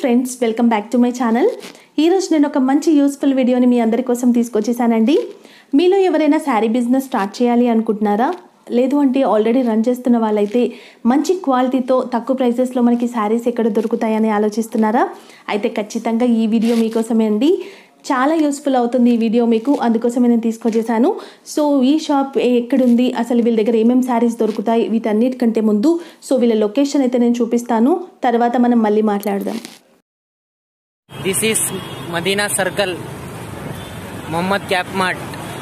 Friends welcome back to my channel ఈరోజు నేను ఒక మంచి యూస్ఫుల్ వీడియోని మీ అందరి కోసం తీసుకొచ్చేసానండి మీలో ఎవరైనా శారీ బిజినెస్ స్టార్ట్ చేయాలి అనుకుంటున్నారా లేదు అంటే ఆల్రెడీ రన్ చేస్తున్న వాళ్ళైతే మంచి క్వాలిటీతో తక్కువ ప్రైసెస్లో మనకి శారీస్ ఎక్కడ దొరుకుతాయని ఆలోచిస్తున్నారా అయితే ఖచ్చితంగా ఈ వీడియో మీకోసమే అండి చాలా యూస్ఫుల్ అవుతుంది ఈ వీడియో మీకు అందుకోసమే నేను తీసుకొచ్చేసాను సో ఈ షాప్ ఏ- ఎక్కడుంది అసలు వీళ్ళ దగ్గర ఏమేమి శారీస్ దొరుకుతాయి వీటన్నిటికంటే ముందు సో వీళ్ళ లొకేషన్ అయితే నేను చూపిస్తాను తర్వాత మనం మళ్ళీ మాట్లాడదాం This is Madina Circle, Mohammed Cap Mart.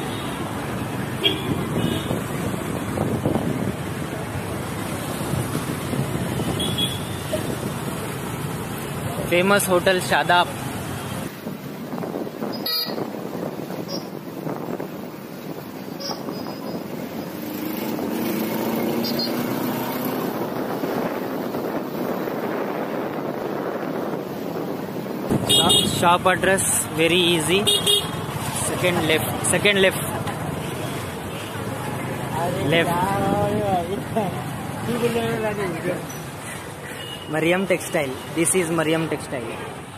Famous Hotel Shadab. Shop, shop address very easy. Second left. Second left. Left. Mariam Textile. This is Mariam Textile.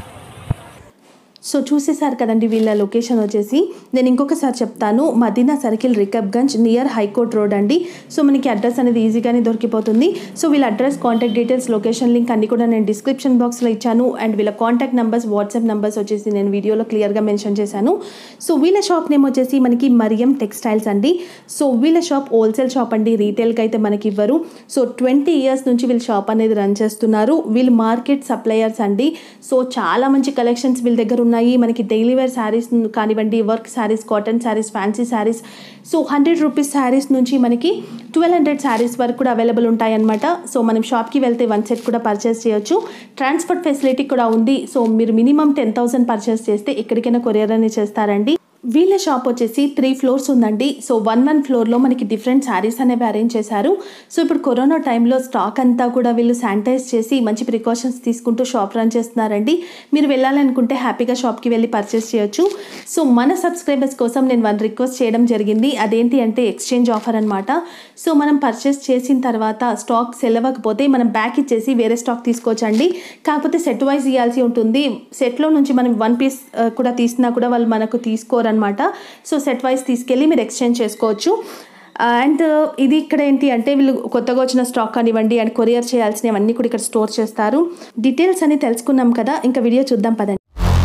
So చూసేసారు కదండి వీళ్ళ లొకేషన్ వచ్చేసి నేను ఇంకొకసారి చెప్తాను Madina circle Rikabganj near high court road అండి so మనకి address అనేది ఈజీగానే దొరికిపోతుంది సో వీళ్ళ address contact details location link అన్ని కూడా నేను డిస్క్రిప్షన్ బాక్స్లో ఇచ్చాను అండ్ వీళ్ళ కాంటాక్ట్ నెంబర్స్ వాట్సాప్ నెంబర్స్ వచ్చేసి నేను వీడియోలో క్లియర్గా మెన్షన్ చేశాను సో వీళ్ళ షాప్ నేమ్ వచ్చేసి మనకి మరియం టెక్స్టైల్స్ అండి సో వీళ్ళ షాప్ హోల్సేల్ షాప్ అండి రీటైల్కి అయితే మనకి ఇవ్వరు సో ట్వంటీ ఇయర్స్ నుంచి వీళ్ళ షాప్ అనేది రన్ చేస్తున్నారు వీళ్ళు మార్కెట్ సప్లయర్స్ అండి సో చాలా మంచి కలెక్షన్స్ వీళ్ళ దగ్గర ఉన్నాయి మనకి డైలీ వేర్ శారీస్ కానివ్వండి work sarees cotton sarees fancy sarees so hundred rupees sarees నుంచి మనకి ట్వెల్వ్ హండ్రెడ్ శారీస్ వరకు కూడా అవైలబుల్ ఉంటాయి అనమాట సో మనం షాప్కి వెళ్తే వన్ సెట్ కూడా పర్చేస్ చేయొచ్చు ట్రాన్స్పోర్ట్ ఫెసిలిటీ కూడా ఉంది సో మీరు మినిమం టెన్ థౌసండ్ పర్చేస్ చేస్తే ఎక్కడికైనా కొరియర్ అనేది చేస్తారండి వీళ్ళ షాప్ వచ్చేసి త్రీ ఫ్లోర్స్ ఉందండి సో వన్ వన్ ఫ్లోర్లో మనకి డిఫరెంట్ శారీస్ అనేవి అరేంజ్ చేశారు సో ఇప్పుడు కరోనా టైంలో స్టాక్ అంతా కూడా వీళ్ళు శానిటైజ్ చేసి మంచి ప్రికాషన్స్ తీసుకుంటూ షాప్ రన్ చేస్తున్నారండి మీరు వెళ్ళాలనుకుంటే హ్యాపీగా షాప్కి వెళ్ళి పర్చేస్ చేయొచ్చు సో మన సబ్స్క్రైబర్స్ కోసం నేను వన్ రిక్వెస్ట్ చేయడం జరిగింది అదేంటి అంటే ఎక్స్చేంజ్ ఆఫర్ అనమాట సో మనం పర్చేస్ చేసిన తర్వాత స్టాక్ సెల్ అవ్వకపోతే మనం బ్యాక్ ఇచ్చేసి వేరే స్టాక్ తీసుకోవచ్చండి కాకపోతే సెట్ వైజ్ ఇవ్వాల్సి ఉంటుంది సెట్లో నుంచి మనం వన్ పీస్ కూడా తీసినా కూడా వాళ్ళు మనకు తీసుకోరనమాట సో సెట్ వైజ్ తీసుకెళ్ళి మీరు ఎక్స్చేంజ్ చేసుకోవచ్చు అండ్ ఇది ఇక్కడ ఏంటి అంటే వీళ్ళు కొత్తగా వచ్చిన స్టాక్ కానివ్వండి అండ్ కొరియర్ చేయాల్సినవన్నీ కూడా ఇక్కడ స్టోర్ చేస్తారు డీటెయిల్స్ అని తెలుసుకున్నాం కదా ఇంకా వీడియో చూద్దాం పదండి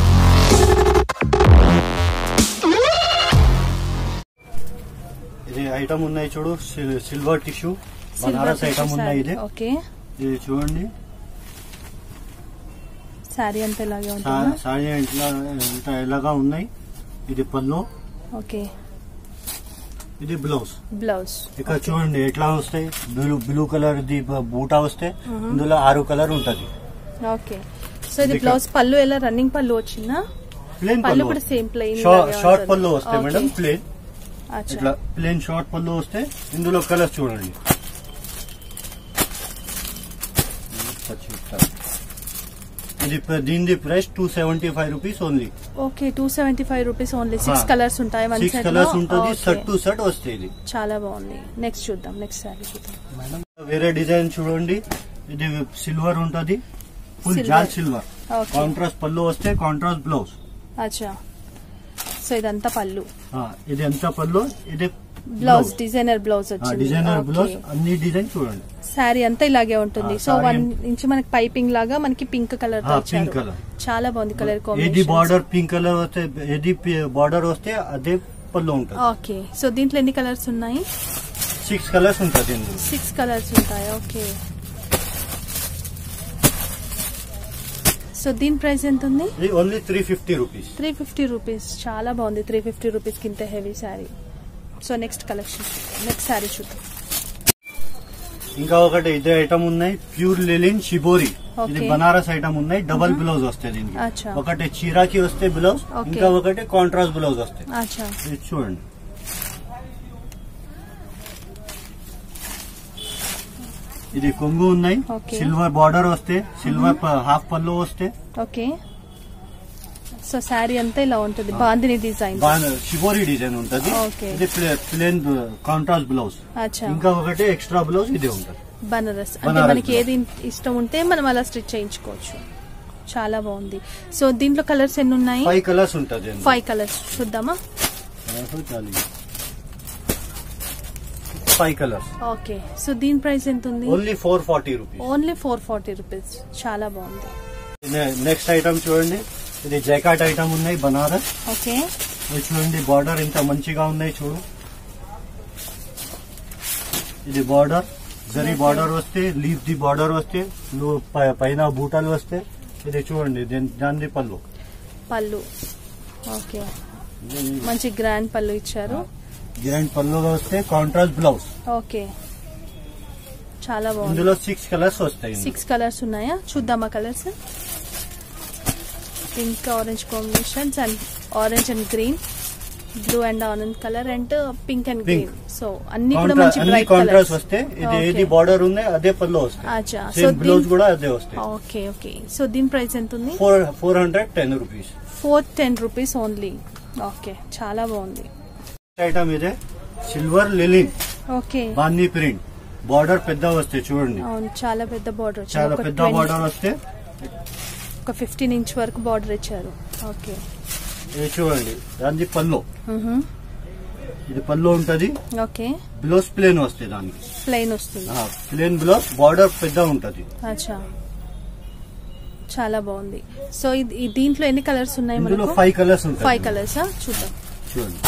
ఇది ఐటమ్ ఉన్నాయి చూడు సిల్- సిల్వర్ టిష్యూ బనారస్ ఐటమ్ ఉన్నాయి ఇది ఓకే ఇది చూడండి శారీ అంతా ఇలాగే సా- సారీ ఇట్లా ఇంత ఎలాగా ఉన్నాయి ఇది పళ్ళు ఓకే ఇది బ్లౌజ్ బ్లౌజ్ ఇక్కడ చూడండి ఎట్లా వస్తాయి బ్లూ బ్లూ కలర్ ది బ- బూటా వస్తే ఇందులో ఆరు కలర్ ఉంటది ఓకే సో ఇది బ్లౌజ్ పళ్ళు ఎలా రన్నింగ్ పళ్ళు వచ్చిందా ప్లేన్ పళ్ళు పళ్ళు కూడా సేమ్ ప్లెయిన్ షార్ట్ పళ్ళు వస్తాయి మేడం ప్లేన్ అచ్చా ఇట్లా ప్లేన్ షార్ట్ పళ్ళు వస్తే ఇందులో కలర్ చూడండి ఇది ప్ర- దీనిది price two seventy five rupees only okay two seventy five rupees only six హా. కలర్స్ ఉంటాయి వన్ సిక్స్ సెట్ కలర్స్ ఉంటుంది షర్ట్ టు షర్ట్ వస్తాయి ఇది చాలా బాగుంది నెక్స్ట్ చూద్దాం నెక్స్ట్ శారీ చూద్దాం మేడం వేరే డిజైన్ చూడండి ఇది సిల్వర్ ఉంటది ఫుల్ Silver. జాల్ సిల్వర్ ఓకే కాంట్రాస్ట్ పళ్ళు వస్తే కాంట్రాస్ట్ బ్లౌజ్ అచ్చా సో ఇదంతా పళ్ళు ఇది ఎంత పళ్ళు ఇది బ్లౌజ్ డిజైనర్ బ్లౌజ్ వచ్చింది డిజైనర్ బ్లౌజ్ అన్ని డిజైన్ చూడండి శారీ అంతా ఇలాగే ఉంటుంది ఆ, సో saree వన్ అంతా- ఇంచ్ మనకి పైపింగ్ లాగా మనకి పింక్ కలర్ ఆ, pink color. చాలా బాగుంది కలర్ ఏది కాంబినేషన్ బార్డర్ పింక్ కలర్ వస్తే ఏది బార్డర్ వస్తే అదే పళ్ళు ఉంటుంది ఓకే సో దీంట్లో ఎన్ని కలర్స్ ఉన్నాయి సిక్స్ కలర్స్ ఉంటుంది ఇందులో సిక్స్ కలర్స్ ఉంటాయి ఓకే సో దీని ప్రైస్ ఎంత ఉంది ఇది only three fifty rupees three fifty rupees చాలా బాగుంది త్రీ ఫిఫ్టీ రూపీస్కి ఇంత heavy saree so next collection next saree చూద్దాం ఇంకా ఒకటి ఇదే ఐటమ్ ఉన్నాయి ప్యూర్ లిలిన్ షిబోరి ఇది Okay. బనారస్ ఐటమ్ ఉన్నాయి డబల్ బ్లౌజ్ వస్తాయి దీనికి అచ్చా. ఒకటి చీరాకి వస్తే బ్లౌజ్ Okay. ఇంకా ఒకటి కాంట్రాస్ట్ బ్లౌజ్ వస్తాయి అచ్చా ఇది చూడండి ఇది కొంగు ఉన్నాయి Okay. సిల్వర్ బార్డర్ వస్తే సిల్వర్ హాఫ్ పళ్ళు వస్తే ఓకే సో శారీ అంతా ఇలా ఉంటుంది బాందిని డిజైన్ షిబోరి డిజైన్ ఉంటది Okay. ఇది ప్లేన్ కాంట్రాస్ట్ బ్లౌజ్ అచ్చా ఇంకా ఒకటి ఎక్స్ట్రా బ్లౌజ్ ఇదే ఉంటది బనారస్ అంటే బనారస్ మనకి ఏది ఇష్టం ఉంటే మనం అలా స్టిచ్ చేయించుకోవచ్చు చాలా బాగుంది సో దీంట్లో కలర్స్ ఎన్ని ఉన్నాయి ఫైవ్ కలర్స్ ఉంటుంది ఫైవ్ కలర్స్ చూద్దామా ఫైవ్ కలర్స్ ఓకే సో దీని ప్రైస్ ఎంత ఉంది only four forty rupees only four forty rupees చాలా బాగుంది నెక్స్ట్ ఐటమ్ చూడండి ఇది జైకాట్ ఐటమ్ ఉన్నాయి బనారస్ ఓకే ఇది చూడండి బార్డర్ ఇంత మంచిగా ఉన్నాయి చూడు ఇది బార్డర్ జరీ బార్డర్ వస్తే లీఫ్ ది బార్డర్ వస్తే నువ్వు పై- పైన బూటాలు వస్తే ఇది చూడండి దీని- దానిది పళ్ళు పళ్ళు ఓకే మంచి గ్రాండ్ పళ్ళు ఇచ్చారు గ్రాండ్ పళ్ళుగా వస్తే కాంట్రాస్ట్ బ్లౌజ్ ఓకే చాలా బాగుంది ఇందులో సిక్స్ కలర్స్ వస్తాయి సిక్స్ కలర్స్ ఉన్నాయా చూద్దామా colours pink orange combinations and orange and green blue and orange colour and pink and Pink. Green so అన్ని కూడా కాంట్రా- మంచి అన్ని బ్రైట్ కాంట్రాస్ట్ కలర్స్ వస్తే ఇది ఏది బార్డర్ ఉంది అదే పళ్ళు వస్తాయి అచ్చా సో సేమ్ బ్లౌజ్ దీని కూడా అదే వస్తాయి ఓకే ఓకే సో దీని ప్రైస్ ఎంత ఉంది four four hundred ten rupees four ten rupees only okay చాలా బాగుంది ఐటమ్ ఇదే silver linen okay bandhi print border పెద్ద వస్తే చూడండి అవును చాలా పెద్ద బార్డర్ చాలా పెద్ద బార్డర్ వస్తే ఒక ఫిఫ్టీన్ ఇంచ్ వరకు బార్డర్ ఇచ్చారు ఓకే ఇది చూడండి దాని పళ్ళు మ్హూ. ఇది పళ్ళు ఉంటది ఓకే బ్లౌజ్ ప్లేన్ వస్తాయి దానికి ప్లెయిన్ వస్తుంది ప్లేన్ బ్లౌజ్ బార్డర్ పెద్ద ఉంటది అచ్చా చాలా బాగుంది సో ఇది ఈ దీంట్లో ఎన్ని కలర్స్ ఉన్నాయి ఇందులో మనకు ఫైవ్ కలర్స్ ఉంటాయి ఫైవ్ కలర్స్ చూద్దాం చూడండి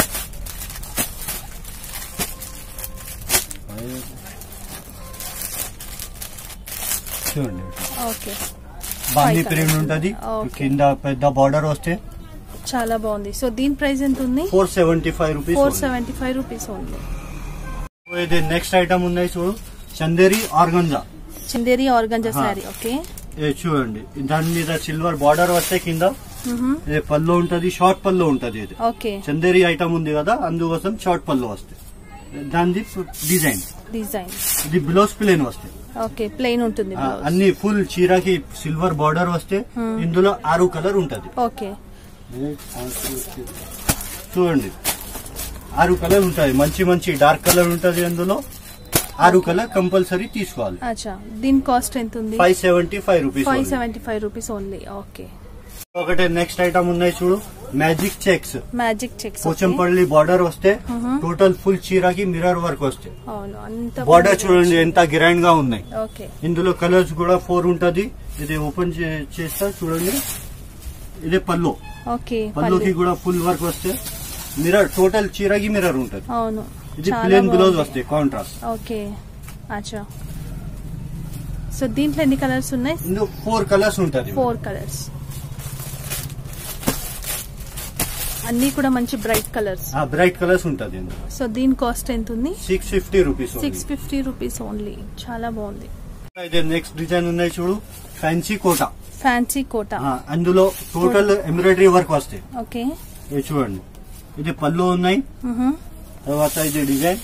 చూడండి ఓకే బాందీ Five ప్రింట్ colours. ఉంటది Okay. కింద పెద్ద బార్డర్ వస్తే చాలా బాగుంది సో దీని ప్రైస్ ఎంత ఉంది four seventy five rupees four seventy five rupees only ఇది నెక్స్ట్ ఐటమ్ ఉన్నాయి చూడు చందేరి ఆర్గంజా చందేరి ఆర్గంజా హా. శారీ ఓకే ఇది చూడండి దాని మీద సిల్వర్ బార్డర్ వస్తే కింద ఇది పళ్ళు ఉంటది షార్ట్ పళ్ళు ఉంటది ఇది ఓకే చందేరి ఐటమ్ ఉంది కదా అందుకోసం షార్ట్ పళ్ళు వస్తాయి దానిది డిజైన్ డిజైన్ ఇది బ్లౌజ్ ప్లేన్ వస్తాయి ఓకే ప్లెయిన్ ఉంటుంది ఆ, blouse. అన్ని ఫుల్ చీరకి సిల్వర్ బార్డర్ వస్తే Hmm. ఇందులో ఆరు కలర్ ఉంటది ఓకే చూడండి ఆరు కలర్ ఉంటది మంచి మంచి డార్క్ కలర్ ఉంటది అందులో ఆరు కలర్ కంపల్సరీ తీసుకోవాలి అచ్చా దీని కాస్ట్ ఎంత ఉంది five seventy five rupees five seventy five rupees only okay ఒకటి నెక్స్ట్ ఐటమ్ ఉన్నాయి చూడు magic checks magic checks Pochampally border వస్తే Mhm. టోటల్ ఫుల్ చీరకి మిర్రర్ వర్క్ వస్తే అవును అంత బార్డర్ చూడండి ఎంత గ్రాండ్ గా ఉన్నాయి ఓకే ఇందులో కలర్స్ కూడా ఫోర్ ఉంటది ఇది ఓపెన్ చే- చేస్తా చూడండి ఇది పళ్ళు ఓకే పళ్ళుకి పళ్ళు. కూడా ఫుల్ వర్క్ వస్తే మిర్రర్ టోటల్ చీరకి మిర్రర్ ఉంటది అవును ఇది చాలా ప్లేన్ బ్లౌజ్ బాగుంది. వస్తాయి కాంట్రాస్ట్ ఓకే అచ్చా సో దీంట్లో ఎన్ని కలర్స్ ఉన్నాయి ఇందులో ఫోర్ కలర్స్ ఉంటది ఫోర్ కలర్స్ అన్ని కూడా మంచి బ్రైట్ కలర్స్ బ్రైట్ కలర్స్ ఉంటది ఇందులో సో దీని కాస్ట్ ఎంత ఉంది six fifty rupees six fifty rupees only చాలా బాగుంది ఇది నెక్స్ట్ డిజైన్ ఉన్నాయి చూడు ఫ్యాన్సీ కోట ఫ్యాన్సీ కోట ఆ, అందులో టోటల్ ఎంబ్రాయిడరీ వర్క్ వస్తాయి ఓకే ఇది చూడండి ఇది పళ్ళు ఉన్నాయి మ్హూ. తర్వాత ఇది డిజైన్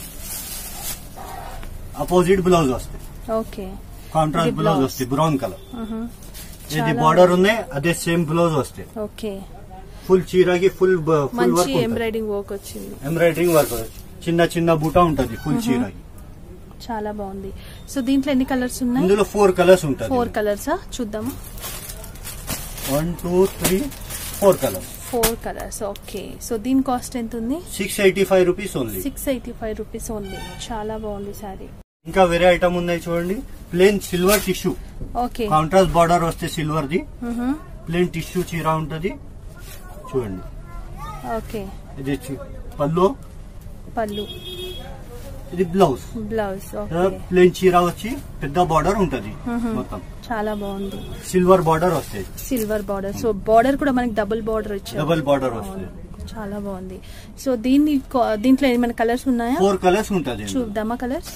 అపోజిట్ బ్లౌజ్ వస్తాయి ఓకే కాంట్రాస్ట్ ఇది బ్లౌజ్ blouse. వస్తాయి బ్రౌన్ కలర్ మ్హూ. ఇది చాలా బార్డర్ ఉన్నాయి అదే సేమ్ బ్లౌజ్ వస్తాయి ఓకే ఫుల్ చీరకి ఫుల్ ఫుల్ మంచి వర్క్ ఎంబ్రాయిడింగ్ వర్క్ వచ్చింది ఎంబ్రాయిడరింగ్ వర్క్ చిన్న చిన్న బూటా ఉంటది ఫుల్ చీరకి చాలా బాగుంది సో దీంట్లో ఎన్ని కలర్స్ ఉన్నాయి ఇందులో ఫోర్ కలర్స్ ఉంటది ఫోర్ కలర్స్ చూద్దామా one two three four colours four colours okay so దీని కాస్ట్ ఎంత ఉంది six eighty five rupees only six eighty five rupees only చాలా బాగుంది సారీ ఇంకా వేరే ఐటమ్ ఉన్నాయి చూడండి plain silver tissue okay contrast border వస్తే సిల్వర్ ది మ్హూ. ప్లేన్ టిష్యూ చీర ఉంటది చూడండి ఓకే ఇది చి- పళ్ళు పళ్ళు ఇది బ్లౌజ్ బ్లౌజ్ ఓకే ప్లేన్ చీర వచ్చి పెద్ద బార్డర్ ఉంటది మ్హూ. మొత్తం చాలా బాగుంది సిల్వర్ బార్డర్ వస్తాయి సిల్వర్ బార్డర్ సో బార్డర్ కూడా మనకి డబుల్ బార్డర్ ఇచ్చారు డబల్ బార్డర్ అవును. వస్తుంది చాలా బాగుంది సో దీన్ని కా- దీంట్లో ఏమైనా కలర్స్ ఉన్నాయా ఫోర్ కలర్స్ ఉంటది చూద్దామా కలర్స్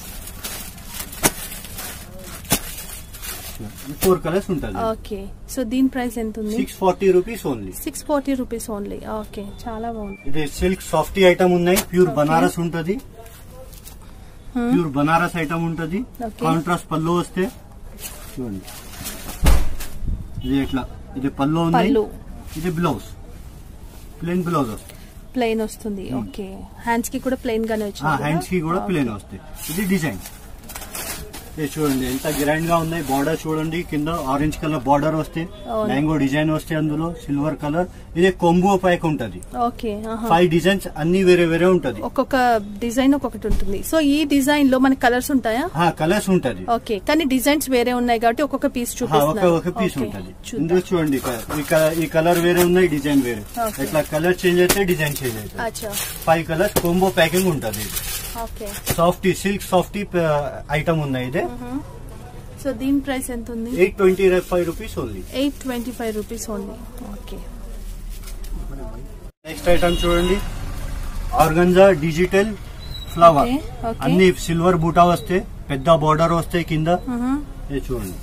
ఫోర్ కలర్స్ ఉంటది ఓకే సో దీని ప్రైస్ ఎంత ఉంది six forty rupees only six forty rupees only okay చాలా బాగుంది ఇది సిల్క్ సాఫ్టీ ఐటమ్ ఉన్నాయి ప్యూర్ Okay. బనారస్ ఉంటది Hmm. ప్యూర్ బనారస్ ఐటమ్ ఉంటది Okay. కాంట్రాస్ట్ పళ్ళు వస్తే చూడండి ఇది ఎట్లా ఇది పళ్ళు ఉంది పళ్ళు ఇది బ్లౌజ్ ప్లేన్ బ్లౌజ్ వస్తుంది ప్లెయిన్ వస్తుంది ఓకే హ్యాండ్స్ కి కూడా ప్లెయిన్ గానే వచ్చింది హ్యాండ్స్ కి కూడా ప్లేన్ వస్తాయి ఇది డిజైన్ ఇది చూడండి ఎంత గ్రాండ్ గా ఉన్నాయి బార్డర్ చూడండి కింద ఆరెంజ్ కలర్ బార్డర్ వస్తే అవును. మ్యాంగో డిజైన్ వస్తే అందులో సిల్వర్ కలర్ ఇది కొంబో ప్యాక్ ఉంటది ఓకే ఆహా. ఫైవ్ డిజైన్స్ అన్ని వేరే వేరే ఉంటది ఒక్కొక్క డిజైన్ ఒక్కొక్కటి ఉంటుంది సో ఈ డిజైన్ లో మన కలర్స్ ఉంటాయా కలర్స్ ఉంటది ఓకే కానీ డిజైన్స్ వేరే ఉన్నాయి కాబట్టి ఒక్కొక్క పీస్ ఆ, ఒక చూపిస్తున్నారు ఒక పీస్ ఓకే, ఉంటది చూద్దాం. ఇందులో చూడండి ఇక- ఈ క- ఈ కలర్ వేరే ఉన్నాయి డిజైన్ వేరే Okay. ఇట్లా కలర్ చేంజ్ అయితే డిజైన్ చేంజ్ అవుతుంది అచ్చా ఫైవ్ కలర్స్ కొంబో ప్యాకింగ్ ఉంటది okay softy silk softy item ఉన్నాయి ఇది సో దీని ప్రైస్ ఎంత ఉంది eight twenty five rupees only eight twenty five rupees only okay next item చూడండి organza digital flower Okay, okay. అన్ని సిల్వర్ బూటా వస్తే పెద్ద బార్డర్ వస్తాయి కింద ఇది చూడండి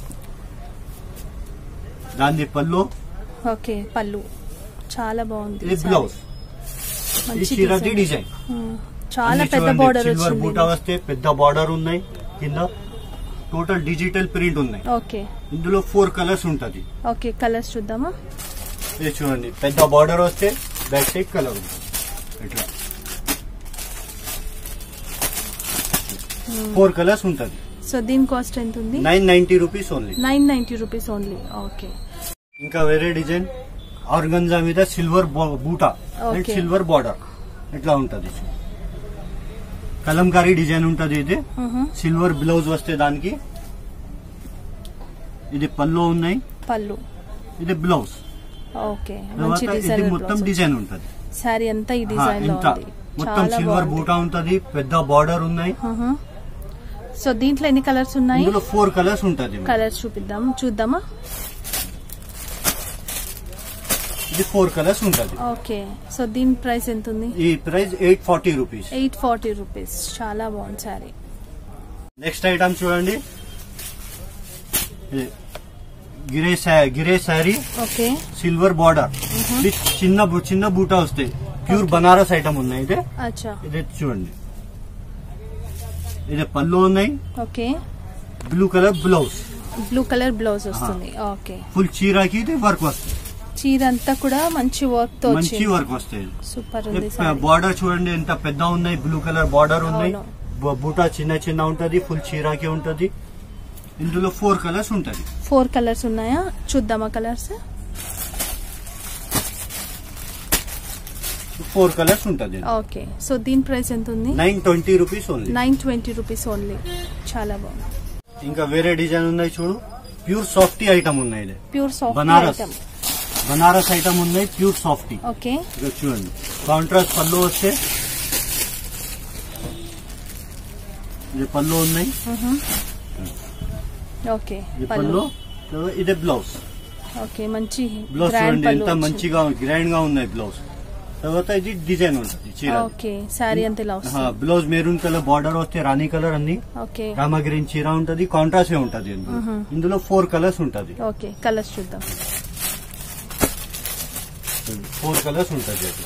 దాని పళ్ళు ఓకే పళ్ళు చాలా బాగుంది ఇది సారీ. బ్లౌజ్ ఇది మంచి చీరది డిజైన్. డిజైన్ మ్మ్. చాలా పెద్ద బార్డర్ సిల్వర్ వచ్చింది బూటా వస్తే పెద్ద బార్డర్ ఉన్నాయి కింద టోటల్ డిజిటల్ ప్రింట్ ఉన్నాయి ఓకే ఇందులో ఫోర్ కలర్స్ ఉంటది ఓకే కలర్స్ చూద్దామా ఇది చూడండి పెద్ద బార్డర్ వస్తే బ్యాక్ సైడ్ కలర్ ఉంటుంది ఇట్లా ఫోర్ కలర్స్ ఉంటది సో దీని కాస్ట్ ఎంత ఉంది nine ninety rupees only nine ninety rupees only okay ఇంకా వేరే డిజైన్ ఆర్గంజా మీద సిల్వర్ బూటా అండ్ Okay. సిల్వర్ బార్డర్ ఇట్లా ఉంటది కలంకారీ డిజైన్ ఉంటది ఇది సిల్వర్ బ్లౌజ్ వస్తే దానికి ఇది పళ్ళు ఉన్నాయి పళ్ళు ఇది బ్లౌజ్ ఓకే మంచి తర్వాత ఇది డిజైన్ మొత్తం డిజైన్ ఉంటది సారీ అంతా ఈ హా, డిజైన్ లో ఇంత ఉంది మొత్తం చాలా సిల్వర్ బాగుంది బూటా ఉంటది పెద్ద బార్డర్ ఉన్నాయి మ్మ్. సో దీంట్లో ఎన్ని కలర్స్ ఉన్నాయి ఇందులో ఫోర్ కలర్స్ ఉంటది కలర్స్ చూపిద్దాం చూద్దామా ఇది ఫోర్ కలర్స్ ఉంటది ఓకే సో దీని ప్రైస్ ఎంత ఉంది ఈ price eight forty rupees eight forty rupees చాలా బాగుంది సారీ నెక్స్ట్ ఐటమ్ చూడండి ఇది గిరే శా- గిరే శారీ ఓకే సిల్వర్ బార్డర్ ఇది చిన్న బు- చిన్న బూటా వస్తాయి ప్యూర్ బనారస్ ఐటమ్ ఉన్నాయి ఇది అచ్చా ఇది చూడండి ఇది పళ్ళు ఉన్నాయి okay blue colour blouse blue colour blouse వస్తుంది ఓకే ఫుల్ చీరాకి ఇది వర్క్ వస్తుంది చీర అంతా కూడా మంచి వర్క్ తో మంచి వచ్చింది వర్క్ వస్తాయి సూపర్ ఉంది సారీ బార్డర్ చూడండి ఎంత పెద్ద ఉన్నాయి బ్లూ కలర్ బార్డర్ ఉన్నాయి అవును. బ- బూటా చిన్న చిన్న ఉంటది ఫుల్ చీరాకి ఉంటది ఇందులో ఫోర్ కలర్స్ ఉంటది ఫోర్ కలర్స్ ఉన్నాయా చూద్దామా కలర్స్ ఫోర్ కలర్స్ ఉంటది ఓకే సో దీని ప్రైస్ ఎంత ఉంది nine twenty rupees only nine twenty rupees only చాలా బాగుంది ఇంకా వేరే డిజైన్ ఉన్నాయి చూడు ప్యూర్ సాఫ్టీ ఐటమ్ ఉన్నాయి ఇది pure soft Banaras item Banaras item ఉన్నాయి ప్యూర్ సాఫ్టీ ఓకే ఇక చూడండి కాంట్రాస్ట్ పళ్ళు వస్తే ఇది పళ్ళు ఉన్నాయి ఓకే ఇది పళ్ళు పళ్ళు ఇది బ్లౌజ్ ఓకే మంచి బ్లౌజ్ గ్రాండ్ చూడండి పళ్ళు ఎంత వచ్చింది. మంచిగా గ్రాండ్ గా ఉన్నాయి బ్లౌజ్ తర్వాత ఇది డిజైన్ ఉంటుంది చీర ఓకే శారీ అంతా ఇలా వస్తుంది బ్లౌజ్ మెరూన్ కలర్ బార్డర్ వస్తే రాణి కలర్ అన్ని ఓకే రామగిరిన్ చీర ఉంటది కాంట్రాస్ట్ ఏ ఉంటది ఇందులో. ఇందులో ఫోర్ కలర్స్ ఉంటది ఓకే కలర్స్ చూద్దాం ఫోర్ కలర్స్ ఉంటది అది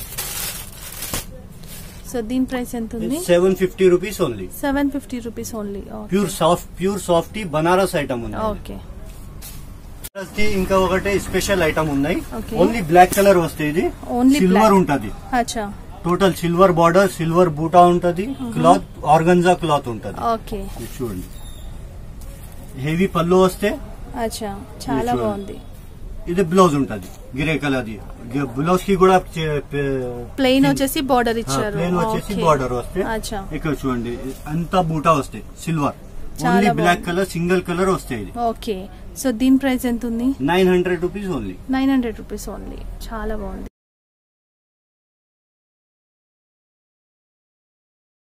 సో దీని ప్రైస్ ఎంత ఉంది seven fifty rupees only seven fifty rupees only pure soft pure softy Banaras item ఉంది ఓకే కి ఇంకా ఒకటి స్పెషల్ ఐటమ్ ఉన్నాయి Okay. ఓన్లీ బ్లాక్ కలర్ వస్తే ఇది Only సిల్వర్ black. ఉంటది అచ్చా టోటల్ సిల్వర్ బార్డర్ సిల్వర్ బూటా ఉంటది క్లాత్ ఆర్గన్జా క్లాత్ ఉంటది ఓకే ఇది చూడండి హెవీ పళ్ళు వస్తే అచ్చా చాలా చూడండి. బాగుంది ఇది బ్లౌజ్ ఉంటది గ్రే కలర్ ది బ్లౌజ్ కి కూడా ప్లెయిన్ వచ్చేసి బార్డర్ ఇచ్చారు ప్లేన్ వచ్చేసి Okay. బార్డర్ వస్తే అచ్చా ఇక్కడ చూడండి అంతా బూటా వస్తాయి సిల్వర్ చాలా ఓన్లీ బ్లాక్ బాగుంది. కలర్ సింగిల్ కలర్ వస్తాయి ఇది ఓకే సో దీని ప్రైస్ ఎంత ఉంది nine hundred rupees only nine hundred rupees only చాలా బాగుంది